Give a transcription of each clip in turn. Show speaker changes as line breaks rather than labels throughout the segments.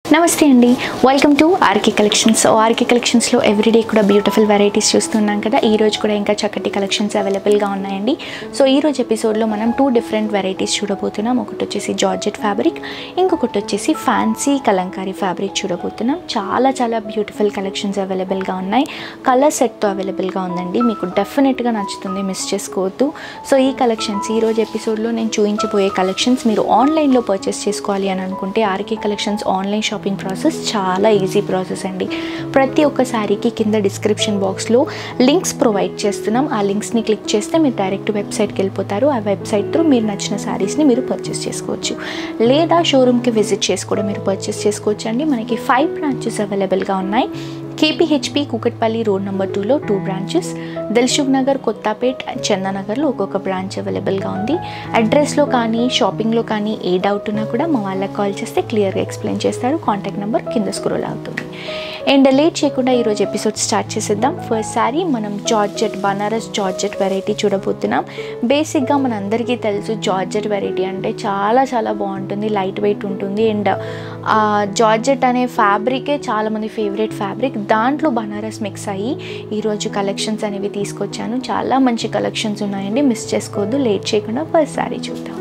నమస్తే అండి welcome to RK collections so RK కలెక్షన్స్లో ఎవ్రీడే కూడా బ్యూటిఫుల్ వెరైటీస్ చూస్తున్నాం కదా ఈ రోజు కూడా ఇంకా చక్కటి కలెక్షన్స్ అవైలబుల్గా ఉన్నాయండి సో ఈ రోజు ఎపిసోడ్లో మనం టూ డిఫరెంట్ వెరైటీస్ చూడబోతున్నాం ఒకటి వచ్చేసి జార్జెట్ ఫ్యాబ్రిక్ ఇంకొకటి వచ్చేసి ఫ్యాన్సీ కలంకారీ ఫ్యాబ్రిక్ చూడబోతున్నాం చాలా చాలా బ్యూటిఫుల్ కలెక్షన్స్ అవైలబుల్గా ఉన్నాయి కలర్ సెట్తో అవైలబుల్గా ఉందండి మీకు డెఫినెట్గా నచ్చుతుంది మిస్ చేసుకోవద్దు సో ఈ కలెక్షన్స్ ఈ రోజు ఎపిసోడ్లో నేను చూపించబోయే కలెక్షన్స్ మీరు ఆన్లైన్లో పర్చేస్ చేసుకోవాలి అని అనుకుంటే RK collections online shopping process చాలా ఈజీ ప్రాసెస్ అండి ప్రతి ఒక్క శారీకి కింద డిస్క్రిప్షన్ బాక్స్లో లింక్స్ ప్రొవైడ్ చేస్తున్నాం ఆ లింక్స్ని క్లిక్ చేస్తే మీరు డైరెక్ట్ వెబ్సైట్కి వెళ్ళిపోతారు ఆ వెబ్సైట్ త్రూ మీరు నచ్చిన శారీస్ని మీరు పర్చేస్ చేసుకోవచ్చు లేదా షోరూమ్కి విజిట్ చేసి కూడా మీరు పర్చేస్ చేసుకోవచ్చు అండి మనకి ఫైవ్ బ్రాంచెస్ అవైలబుల్గా ఉన్నాయి కేపీహెచ్పి కూకట్పల్లి రోడ్ నెంబర్ టూలో టూ బ్రాంచెస్ దిల్సుఖ్ నగర్ కొత్తపేట్ చందానగర్లో ఒక్కొక్క బ్రాంచ్ అవైలబుల్గా ఉంది అడ్రస్లో కానీ షాపింగ్లో కానీ ఏ డౌట్ ఉన్నా కూడా మా వాళ్ళకి కాల్ చేస్తే క్లియర్గా ఎక్స్ప్లెయిన్ చేస్తారు కాంటాక్ట్ నెంబర్ కింద స్క్రోల్ అవుతుంది అండ్ లేట్ చేయకుండా ఈరోజు ఎపిసోడ్ స్టార్ట్ చేసేద్దాం ఫస్ట్ సారీ మనం జార్జెట్ బనారస్ జార్జెట్ వెరైటీ చూడబోతున్నాం బేసిక్గా మన అందరికీ తెలుసు జార్జెట్ వెరైటీ అంటే చాలా చాలా బాగుంటుంది లైట్ వెయిట్ ఉంటుంది అండ్ జార్జెట్ అనే ఫ్యాబ్రికే చాలామంది ఫేవరెట్ ఫ్యాబ్రిక్ దాంట్లో బనారస్ మిక్స్ అయ్యి ఈరోజు కలెక్షన్స్ అనేవి తీసుకొచ్చాను చాలా మంచి కలెక్షన్స్ ఉన్నాయండి మిస్ చేసుకోవద్దు లేట్ చేయకుండా ఫస్ట్ సారీ చూద్దాం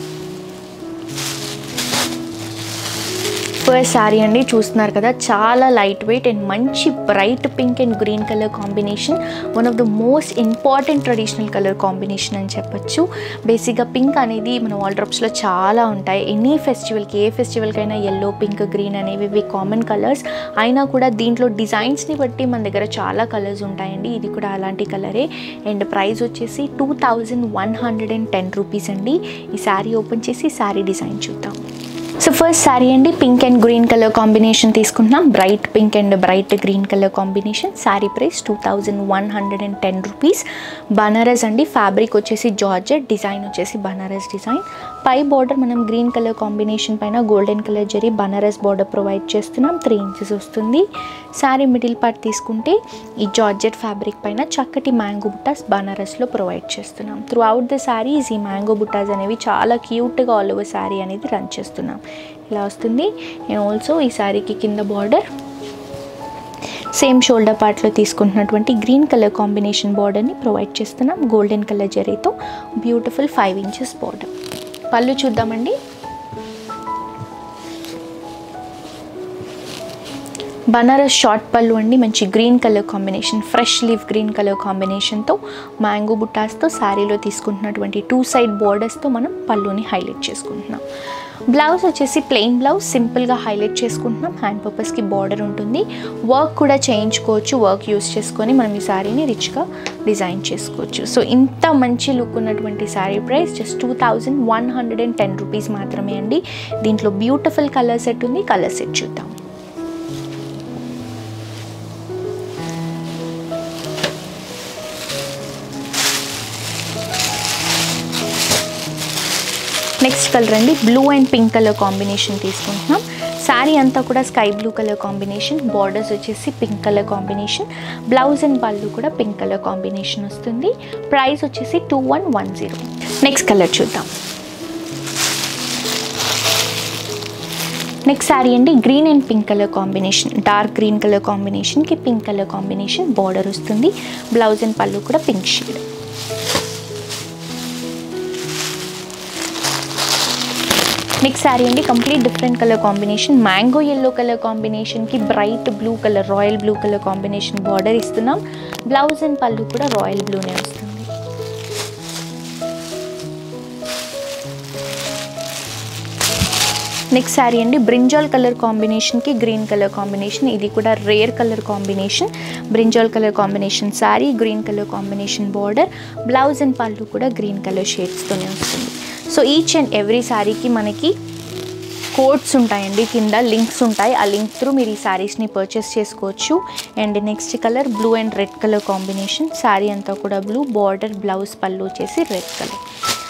ఫస్ట్ శారీ అండి చూస్తున్నారు కదా చాలా లైట్ వెయిట్ అండ్ మంచి bright pink and green colour combination one of the most important traditional colour combination అని చెప్పొచ్చు బేసిక్గా పింక్ అనేది మన వాల్డ్రాప్స్లో చాలా ఉంటాయి ఎనీ ఫెస్టివల్కి ఏ ఫెస్టివల్కైనా ఎల్లో పింక్ గ్రీన్ అనేవి ఇవి కామన్ కలర్స్ అయినా కూడా దీంట్లో డిజైన్స్ని బట్టి మన దగ్గర చాలా కలర్స్ ఉంటాయండి ఇది కూడా అలాంటి కలరే అండ్ ప్రైస్ వచ్చేసి two thousand one hundred and ten rupees అండి ఈ శారీ ఓపెన్ చేసి శారీ డిజైన్ చూద్దాం సో ఫస్ట్ శారీ అండి pink and green colour combination తీసుకుంటున్నాం bright pink and bright green colour combination sari price two thousand one hundred and ten rupees Banaras అండి fabric వచ్చేసి georgette design వచ్చేసి Banaras design పై బార్డర్ మనం గ్రీన్ కలర్ కాంబినేషన్ పైన golden colour zari Banaras border provide చేస్తున్నాం three inches వస్తుంది sari middle part తీసుకుంటే ఈ జార్జెట్ ఫ్యాబ్రిక్ పైన చక్కటి మ్యాంగో బుట్టాస్ బనారస్లో ప్రొవైడ్ చేస్తున్నాం త్రూ అవుట్ ద శారీస్ ఈ మ్యాంగో బుట్టాస్ అనేవి చాలా క్యూట్గా ఆల్ ఓవర్ శారీ అనేది రన్ చేస్తున్నాం ఇలా వస్తుంది అండ్ ఆల్సో ఈ శారీకి కింద బార్డర్ సేమ్ షోల్డర్ పార్ట్లో తీసుకుంటున్నటువంటి గ్రీన్ కలర్ కాంబినేషన్ బార్డర్ని ప్రొవైడ్ చేస్తున్నాం గోల్డెన్ కలర్ జరీతో beautiful five inches border pallu చూద్దామండి బనారస్ షార్ట్ పళ్ళు అండి మంచి green colour combination fresh leaf green colour కాంబినేషన్తో మ్యాంగో బుట్టాస్తో శారీలో తీసుకుంటున్నటువంటి టూ సైడ్ బోర్డర్స్తో మనం పళ్ళుని హైలైట్ చేసుకుంటున్నాం బ్లౌజ్ వచ్చేసి ప్లెయిన్ బ్లౌజ్ సింపుల్గా హైలైట్ చేసుకుంటున్నాం హ్యాండ్ పర్పస్కి బార్డర్ ఉంటుంది వర్క్ కూడా చేయించుకోవచ్చు వర్క్ యూస్ చేసుకొని మనం ఈ శారీని రిచ్గా డిజైన్ చేసుకోవచ్చు సో ఇంత మంచి లుక్ ఉన్నటువంటి sari price just two thousand one hundred and ten rupees మాత్రమే అండి దీంట్లో బ్యూటిఫుల్ కలర్ సెట్ ఉంది కలర్ సెట్ చూద్దాం నెక్స్ట్ కలర్ అండి blue and pink colour combination తీసుకుంటున్నాం శారీ అంతా కూడా sky blue colour combination borders వచ్చేసి pink colour combination blouse and పళ్ళు కూడా పింక్ కలర్ కాంబినేషన్ వస్తుంది ప్రైస్ వచ్చేసి two one one zero next colour చూద్దాం నెక్స్ట్ శారీ అండి green and pink colour combination dark green colour కాంబినేషన్కి పింక్ కలర్ కాంబినేషన్ బార్డర్ వస్తుంది blouse and పళ్ళు కూడా పింక్ షేడ్ నెక్స్ట్ శారీ అండి complete different colour combination mango yellow colour కాంబినేషన్కి bright blue colour royal blue colour combination border ఇస్తున్నాం blouse and పళ్ళు కూడా royal బ్లూనే వస్తుంది నెక్స్ట్ శారీ అండి బ్రింజాల్ కలర్ కాంబినేషన్కి గ్రీన్ కలర్ కాంబినేషన్ ఇది కూడా rare colour combination brinjal colour combination sari green colour combination border blouse and పళ్ళు కూడా గ్రీన్ కలర్ షేడ్స్తోనే వస్తుంది సో ఈచ్ అండ్ ఎవ్రీ శారీకి మనకి కోడ్స్ ఉంటాయండి కింద లింక్స్ ఉంటాయి ఆ లింక్ త్రూ మీరు ఈ శారీస్ని పర్చేస్ చేసుకోవచ్చు and next colour blue and red colour combination sari అంతా కూడా బ్లూ బార్డర్ బ్లౌజ్ పళ్ళు వచ్చేసి రెడ్ కలర్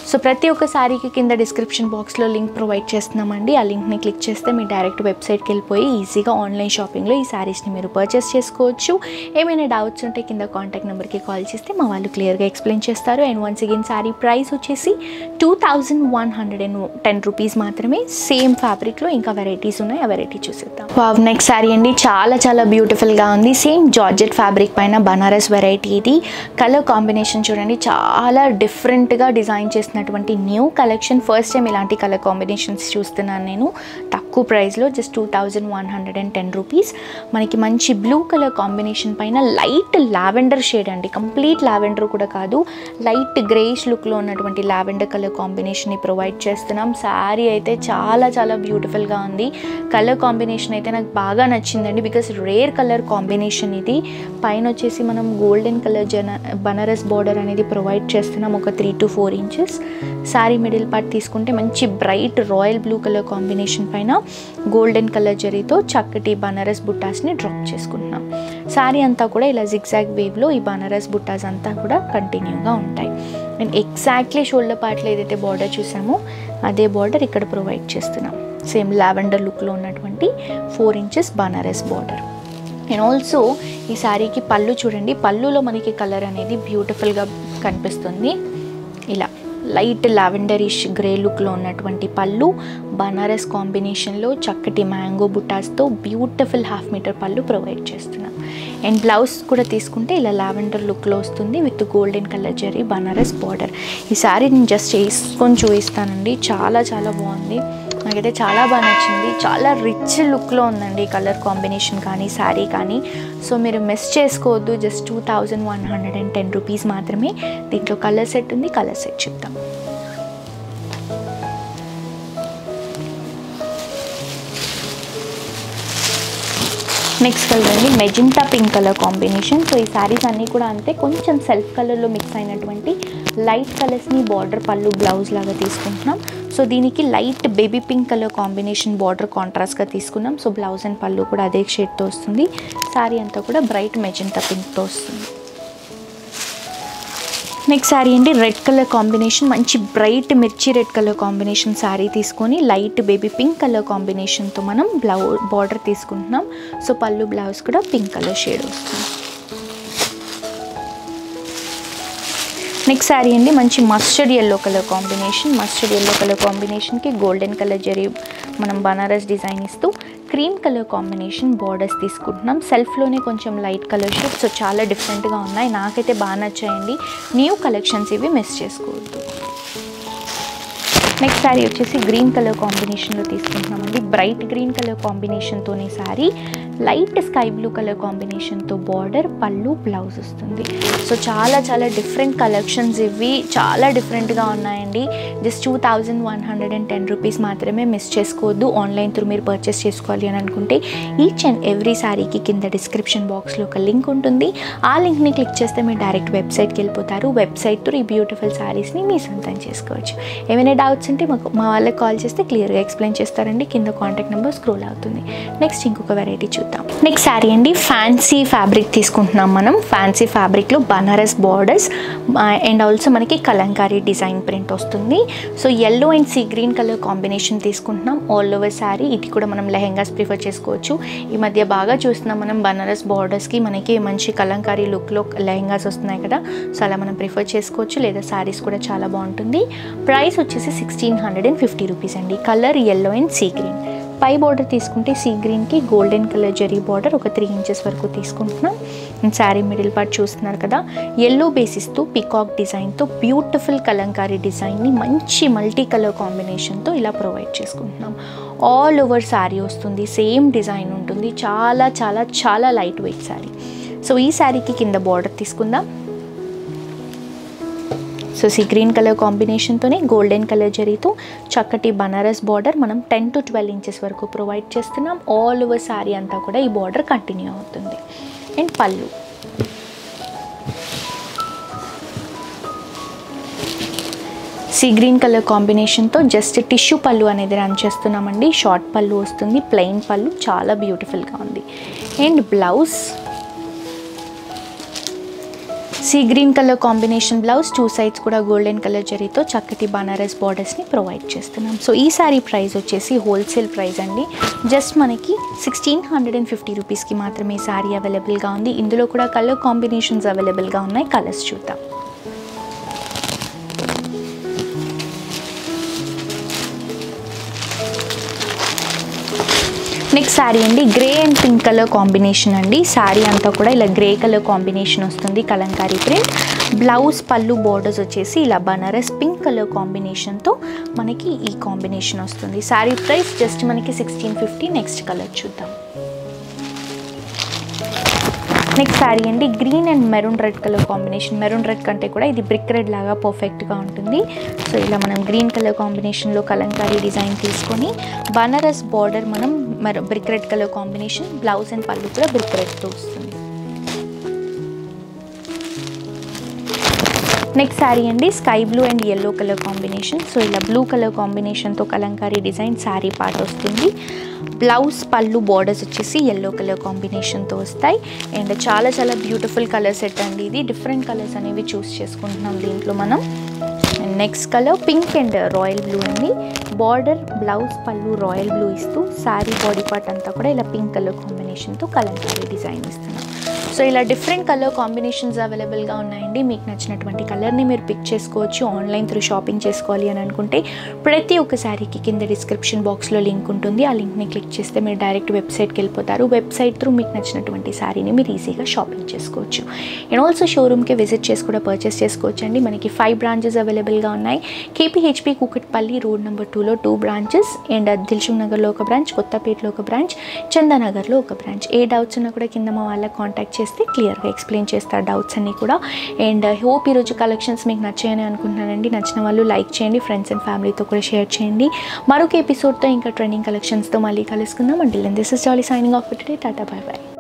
సో ప్రతి ఒక్క శారీకి కింద డిస్క్రిప్షన్ బాక్స్లో లింక్ ప్రొవైడ్ చేస్తున్నామండి ఆ లింక్ని క్లిక్ చేస్తే మీరు డైరెక్ట్ వెబ్సైట్కి వెళ్ళిపోయి ఈజీగా ఆన్లైన్ షాపింగ్లో ఈ శారీస్ని మీరు పర్చేస్ చేసుకోవచ్చు ఏమైనా డౌట్స్ ఉంటే కింద కాంటాక్ట్ నెంబర్కి కాల్ చేస్తే మా వాళ్ళు క్లియర్గా ఎక్స్ప్లెయిన్ చేస్తారు and once again sari price వచ్చేసి two thousand one hundred and ten rupees మాత్రమే సేమ్ ఫ్యాబ్రిక్లో ఇంకా వెరైటీస్ ఉన్నాయి ఆ వెరైటీ చూసేద్దాం వావ్ నెక్స్ట్ శారీ అండి చాలా చాలా బ్యూటిఫుల్గా ఉంది సేమ్ జార్జెట్ ఫ్యాబ్రిక్ పైన బనారస్ వెరైటీ ఇది కలర్ కాంబినేషన్ చూడండి చాలా డిఫరెంట్గా డిజైన్ చేసినటువంటి న్యూ కలెక్షన్ ఫస్ట్ టైం ఇలాంటి కలర్ కాంబినేషన్స్ చూస్తున్నాను నేను తక్కువ ప్రైస్లో just two thousand one hundred and ten rupees మనకి మంచి బ్లూ కలర్ కాంబినేషన్ పైన లైట్ లావెండర్ షేడ్ అండి కంప్లీట్ లావెండర్ కూడా కాదు లైట్ గ్రేష్ లుక్లో ఉన్నటువంటి లావెండర్ కలర్ కాంబినేషన్ని ప్రొవైడ్ చేస్తున్నాం శారీ అయితే చాలా చాలా బ్యూటిఫుల్గా ఉంది కలర్ కాంబినేషన్ అయితే నాకు బాగా నచ్చిందండి బికాస్ రేర్ కలర్ కాంబినేషన్ ఇది పైన వచ్చేసి మనం గోల్డెన్ కలర్ జన బనారస్ బార్డర్ అనేది ప్రొవైడ్ చేస్తున్నాం ఒక three to four inches sari middle part తీసుకుంటే మంచి bright royal blue colour combination పైన గోల్డెన్ కలర్ జరీతో చక్కటి బనారస్ బుట్టాస్ని డ్రాప్ చేసుకుంటున్నాం శారీ అంతా కూడా ఇలా జిగ్జాగ్ వేవ్లో ఈ బనారస్ బుట్టాస్ అంతా కూడా కంటిన్యూగా ఉంటాయి అండ్ ఎగ్జాక్ట్లీ షోల్డర్ పార్ట్లో ఏదైతే బార్డర్ చూసామో అదే బార్డర్ ఇక్కడ ప్రొవైడ్ చేస్తున్నాం సేమ్ లావెండర్ లుక్లో ఉన్నటువంటి four inches Banaras border and also ఈ శారీకి పళ్ళు చూడండి పళ్ళులో మనకి కలర్ అనేది బ్యూటిఫుల్గా కనిపిస్తుంది ఇలా లైట్ లావెండరిష్ గ్రే లుక్లో ఉన్నటువంటి పళ్ళు బనారస్ కాంబినేషన్లో చక్కటి మ్యాంగో బుటాస్తో బ్యూటిఫుల్ హాఫ్ మీటర్ పళ్ళు ప్రొవైడ్ చేస్తున్నాం అండ్ బ్లౌజ్ కూడా తీసుకుంటే ఇలా లావెండర్ లుక్లో వస్తుంది with golden colour zari Banaras border ఈ శారీ నేను జస్ట్ వేసుకొని చూపిస్తానండి చాలా చాలా బాగుంది నాకైతే చాలా బాగా నచ్చింది చాలా రిచ్ లుక్లో ఉందండి కలర్ కాంబినేషన్ కానీ శారీ కానీ సో మీరు మిస్ చేసుకోవద్దు just two thousand one hundred and ten rupees మాత్రమే దీంట్లో కలర్ సెట్ ఉంది కలర్ సెట్ చెప్తాం నెక్స్ట్ కలర్ అండి magenta pink colour combination so ఈ శారీస్ అన్నీ కూడా అంతే కొంచెం సెల్ఫ్ కలర్లో మిక్స్ అయినటువంటి లైట్ కలర్స్ని బార్డర్ పళ్ళు బ్లౌజ్ లాగా తీసుకుంటున్నాం సో దీనికి light baby pink colour combination border కాంట్రాస్ట్గా తీసుకున్నాం సో బ్లౌజ్ అండ్ పళ్ళు కూడా అదే షేడ్తో వస్తుంది శారీ అంతా కూడా బ్రైట్ మెజెంటా పింక్తో వస్తుంది నెక్స్ట్ శారీ అండి రెడ్ కలర్ కాంబినేషన్ మంచి బ్రైట్ మిర్చి రెడ్ కలర్ కాంబినేషన్ శారీ తీసుకొని లైట్ బేబీ పింక్ కలర్ కాంబినేషన్తో మనం బ్లౌ బార్డర్ తీసుకుంటున్నాం సో పళ్ళు బ్లౌజ్ కూడా పింక్ కలర్ షేడ్ వస్తుంది నెక్స్ట్ శారీ అండి మంచి mustard yellow colour combination mustard yellow colour కాంబినేషన్కి గోల్డెన్ కలర్ జరీ మనం బనారస్ డిజైన్ ఇస్తూ క్రీమ్ కలర్ కాంబినేషన్ బార్డర్స్ తీసుకుంటున్నాం సెల్ఫ్లోనే కొంచెం లైట్ కలర్ షేడ్ సో చాలా డిఫరెంట్గా ఉన్నాయి నాకైతే బాగా నచ్చాయండి న్యూ కలెక్షన్స్ ఇవి మిస్ చేసుకోవద్దు నెక్స్ట్ శారీ వచ్చేసి గ్రీన్ కలర్ కాంబినేషన్లో తీసుకుంటున్నామండి బ్రైట్ గ్రీన్ కలర్ కాంబినేషన్తోనే sari light sky blue colour కాంబినేషన్తో బార్డర్ పళ్ళు బ్లౌజ్ వస్తుంది సో చాలా చాలా డిఫరెంట్ కలెక్షన్స్ ఇవి చాలా డిఫరెంట్గా ఉన్నాయండి just two thousand one hundred and ten rupees మాత్రమే మిస్ చేసుకోవద్దు ఆన్లైన్ త్రూ మీరు పర్చేస్ చేసుకోవాలి అని అనుకుంటే ఈచ్ అండ్ ఎవ్రీ శారీకి కింద డిస్క్రిప్షన్ బాక్స్లో ఒక లింక్ ఉంటుంది ఆ లింక్ని క్లిక్ చేస్తే మీరు డైరెక్ట్ వెబ్సైట్కి వెళ్ళిపోతారు వెబ్సైట్ త్రూ ఈ బ్యూటిఫుల్ శారీస్ని మీ సొంతం చేసుకోవచ్చు ఏమైనా డౌట్స్ ఉంటే మాకు మా వాళ్ళకి కాల్ చేస్తే క్లియర్గా ఎక్స్ప్లెయిన్ చేస్తారండి కింద కాంటాక్ట్ నెంబర్ స్క్రోల్ అవుతుంది నెక్స్ట్ ఇంకొక వెరైటీ చూద్దాం నెక్స్ట్ శారీ అండి ఫ్యాన్సీ ఫ్యాబ్రిక్ తీసుకుంటున్నాం మనం ఫ్యాన్సీ ఫ్యాబ్రిక్లో బనారస్ బార్డర్స్ అండ్ ఆల్సో మనకి కలంకారీ డిజైన్ ప్రింట్ వస్తుంది so yellow and sea green colour combination తీసుకుంటున్నాం ఆల్ ఓవర్ శారీ ఇది కూడా మనం లెహెంగాస్ ప్రిఫర్ చేసుకోవచ్చు ఈ మధ్య బాగా చూస్తున్నాం మనం బనారస్ బార్డర్స్కి మనకి మంచి కలంకారీ లుక్లో లెహెంగాస్ వస్తున్నాయి కదా సో అలా మనం ప్రిఫర్ చేసుకోవచ్చు లేదా శారీస్ కూడా చాలా బాగుంటుంది ప్రైస్ వచ్చేసి sixteen hundred and fifty rupees అండి colour yellow and sea green పై బార్డర్ తీసుకుంటే సీ గ్రీన్కి గోల్డెన్ కలర్ జరీ బార్డర్ ఒక త్రీ ఇంచెస్ వరకు తీసుకుంటున్నాం శారీ మిడిల్ పార్ట్ చూస్తున్నారు కదా ఎల్లో బేసిస్తో పికాక్ డిజైన్తో బ్యూటిఫుల్ కలంకారీ డిజైన్ని మంచి మల్టీ కలర్ కాంబినేషన్తో ఇలా ప్రొవైడ్ చేసుకుంటున్నాం ఆల్ ఓవర్ శారీ వస్తుంది సేమ్ డిజైన్ ఉంటుంది చాలా చాలా చాలా లైట్ వెయిట్ శారీ సో ఈ శారీకి కింద బార్డర్ తీసుకుందాం సో సీ గ్రీన్ కలర్ కాంబినేషన్తోనే గోల్డెన్ కలర్ జరీతో చక్కటి బనారస్ బార్డర్ మనం టెన్ టు ట్వెల్వ్ ఇంచెస్ వరకు ప్రొవైడ్ చేస్తున్నాం ఆల్ ఓవర్ శారీ అంతా కూడా ఈ బార్డర్ కంటిన్యూ అవుతుంది అండ్ పళ్ళు సీ గ్రీన్ కలర్ కాంబినేషన్తో జస్ట్ టిష్యూ పళ్ళు అనేది రన్ చేస్తున్నామండి షార్ట్ పళ్ళు వస్తుంది ప్లెయిన్ పళ్ళు చాలా బ్యూటిఫుల్గా ఉంది and blouse sea green colour combination blouse two sides కూడా గోల్డెన్ కలర్ జరీతో చక్కటి బనారస్ బార్డర్స్ని ప్రొవైడ్ చేస్తున్నాం సో ఈ సారీ ప్రైస్ వచ్చేసి హోల్సేల్ ప్రైస్ అండి జస్ట్ మనకి సిక్స్టీన్ హండ్రెడ్ అండ్ ఫిఫ్టీ రూపీస్కి మాత్రమే సారీ అవైలబుల్గా ఉంది ఇందులో కూడా కలర్ కాంబినేషన్స్ అవైలబుల్గా ఉన్నాయి కలర్స్ చూద్దాం నెక్స్ట్ శారీ అండి grey and pink colour combination అండి శారీ అంతా కూడా ఇలా గ్రే కలర్ కాంబినేషన్ వస్తుంది కలంకారీ ప్రింట్ బ్లౌజ్ పళ్ళు బోర్డర్స్ వచ్చేసి ఇలా బనారస్ పింక్ కలర్ కాంబినేషన్తో మనకి ఈ కాంబినేషన్ వస్తుంది శారీ ప్రైస్ జస్ట్ మనకి సిక్స్టీన్ ఫిఫ్టీ నెక్స్ట్ కలర్ చూద్దాం నెక్స్ట్ శారీ అండి green and maroon red colour combination maroon red కంటే కూడా ఇది బ్రిక్ రెడ్ లాగా పర్ఫెక్ట్గా ఉంటుంది సో ఇలా మనం గ్రీన్ కలర్ కాంబినేషన్లో కలంకారీ డిజైన్ తీసుకొని బనారస్ బార్డర్ మనం మెర brick red colour combination blouse and పళ్ళు కూడా బ్రిక్ రెడ్తో వస్తుంది నెక్స్ట్ శారీ అండి sky blue and yellow colour combination so ఇలా బ్లూ కలర్ కాంబినేషన్తో కలంకారీ డిజైన్ శారీ పార్ట్ వస్తుంది బ్లౌజ్ పళ్ళు బార్డర్స్ వచ్చేసి ఎల్లో కలర్ కాంబినేషన్తో వస్తాయి అండ్ చాలా చాలా బ్యూటిఫుల్ కలర్ సెట్ అండి ఇది డిఫరెంట్ కలర్స్ అనేవి చూస్ చేసుకుంటున్నాం దీంట్లో మనం and next colour pink and royal blue అండి బార్డర్ బ్లౌజ్ పళ్ళు రాయల్ బ్లూ ఇస్తూ శారీ బాడీ పార్ట్ అంతా కూడా ఇలా పింక్ కలర్ కాంబినేషన్తో కలంకారీ డిజైన్ ఇస్తున్నాం సో ఇలా డిఫరెంట్ కలర్ కాంబినేషన్స్ అవైలబుల్గా ఉన్నాయండి మీకు నచ్చినటువంటి కలర్ని మీరు పిక్ చేసుకోవచ్చు ఆన్లైన్ త్రూ షాపింగ్ చేసుకోవాలి అని అనుకుంటే ప్రతి ఒక్క శారీకి కింద డిస్క్రిప్షన్ బాక్స్లో లింక్ ఉంటుంది ఆ లింక్ని క్లిక్ చేస్తే మీరు డైరెక్ట్ వెబ్సైట్కి వెళ్ళిపోతారు వెబ్సైట్ త్రూ మీకు నచ్చినటువంటి శారీని మీరు ఈజీగా షాపింగ్ చేసుకోవచ్చు అండ్ ఆల్సో షోరూమ్కి విజిట్ చేసి కూడా పర్చేస్ చేసుకోవచ్చు అండి మనకి ఫైవ్ బ్రాంచెస్ అవైలబుల్గా ఉన్నాయి కేపీహెచ్పి కూకట్పల్లి రోడ్ నెంబర్ టూలో టూ బ్రాంచెస్ అండ్ దిల్సుఖ్ నగర్లో ఒక బ్రాంచ్ కొత్తపేటలో ఒక బ్రాంచ్ చందానగర్లో ఒక బ్రాంచ్ ఏ డౌట్స్ ఉన్నా కూడా కింద మా వాళ్ళకి కాంటాక్ట్ చేస్తే క్లియర్గా ఎక్స్ప్లెయిన్ చేస్తారు డౌట్స్ అన్నీ కూడా అండ్ హోప్ ఈరోజు కలెక్షన్స్ మీకు నచ్చాయని అనుకుంటున్నానండి నచ్చిన వాళ్ళు లైక్ చేయండి ఫ్రెండ్స్ అండ్ ఫ్యామిలీతో కూడా షేర్ చేయండి మరొక ఎపిసోడ్తో ఇంకా ట్రెండింగ్ కలెక్షన్స్తో మళ్ళీ కలుసుకుందాం అంటే this is Jolly signing off today tata bye by